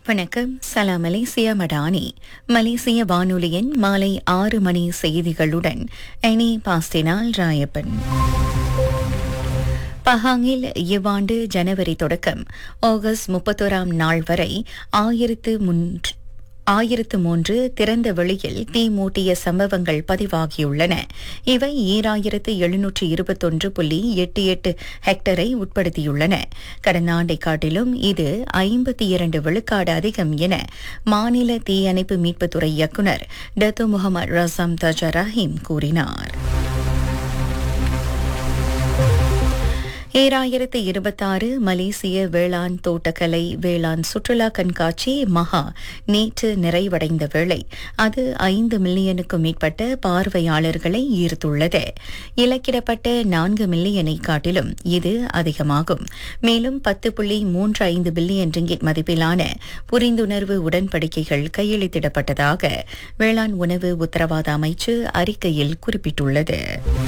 வணக்கம் சலாம் மலேசியா மடானி மலேசிய வானொலியின் மாலை ஆறு மணி செய்திகளுடன் எனி பாஸ்டினால் ராயப்பன் பஹாங்கில் இவ்வாண்டு ஜனவரி தொடக்கம் ஆகஸ்ட் முப்பத்தோராம் நாள் வரை ஆயிரத்து மூன்று ஆயிரத்து மூன்று திறந்த வெளியில் தீ மூட்டிய சம்பவங்கள் பதிவாகியுள்ளன இவை ஈராயிரத்து எழுநூற்று இருபத்தொன்று புள்ளி எட்டு எட்டு ஹெக்டரை உட்படுத்தியுள்ளன கடந்த ஆண்டை காட்டிலும் இது ஐம்பத்தி இரண்டு விழுக்காடு அதிகம் என மாநில தீயணைப்பு மீட்புத்துறை இயக்குநர் டத்து முகமது ரசாம் தஜா ரஹீம் கூறினார் ஈராயிரத்து இருபத்தாறு மலேசிய வேளாண் தோட்டக்கலை வேளாண் சுற்றுலா கண்காட்சி மகா நேற்று நிறைவடைந்த வேளை அது ஐந்து மில்லியனுக்கும் மேற்பட்ட பார்வையாளர்களை ஈர்த்துள்ளது இலக்கிடப்பட்ட நான்கு மில்லியனை காட்டிலும் இது அதிகமாகும் மேலும் பத்து புள்ளி மூன்று ஐந்து பில்லியன் ரிங்கிட் மதிப்பிலான புரிந்துணர்வு உடன்படிக்கைகள் கையெழுத்திடப்பட்டதாக வேளாண் உணவு உத்தரவாத அமைச்சு அறிக்கையில் குறிப்பிட்டுள்ளது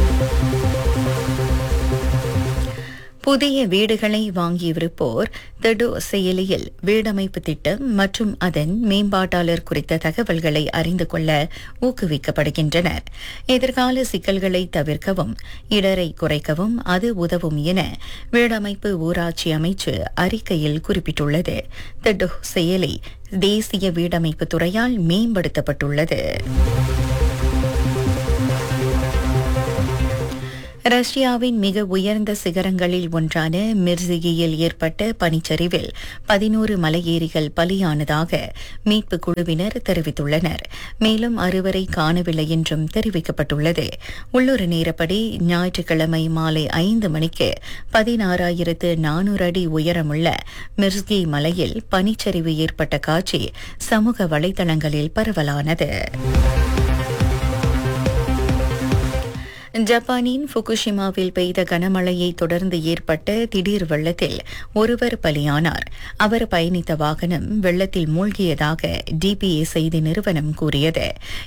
புதிய வீடுகளை வாங்கியிருப்போர் தெடு செயலியில் வீடமைப்பு திட்டம் மற்றும் அதன் மேம்பாட்டாளர் குறித்த தகவல்களை அறிந்து கொள்ள ஊக்குவிக்கப்படுகின்றனர் எதிர்கால சிக்கல்களை தவிர்க்கவும் இடரை குறைக்கவும் அது உதவும் என வீடமைப்பு ஊராட்சி அமைச்சு அறிக்கையில் குறிப்பிட்டுள்ளது தெடு செயலி தேசிய வீடமைப்பு துறையால் மேம்படுத்தப்பட்டுள்ளது ரஷ்யாவின் மிக உயர்ந்த சிகரங்களில் ஒன்றான மிர்சிகியில் ஏற்பட்ட பனிச்சரிவில் பதினோரு மலையேறிகள் பலியானதாக மீட்பு குழுவினர் தெரிவித்துள்ளனர் மேலும் அறுவரை காணவில்லை என்றும் தெரிவிக்கப்பட்டுள்ளது உள்ளூர் நேரப்படி ஞாயிற்றுக்கிழமை மாலை ஐந்து மணிக்கு பதினாறாயிரத்து நானூறு அடி உயரமுள்ள மிர்ஸ்கி மலையில் பனிச்சரிவு ஏற்பட்ட காட்சி சமூக வலைதளங்களில் பரவலானது ஜப்பானின் புகுஷிமாவில் பெய்த கனமழையை தொடர்ந்து ஏற்பட்ட திடீர் வெள்ளத்தில் ஒருவர் பலியானார் அவர் பயணித்த வாகனம் வெள்ளத்தில் மூழ்கியதாக டிபிஏ செய்தி நிறுவனம் கூறியது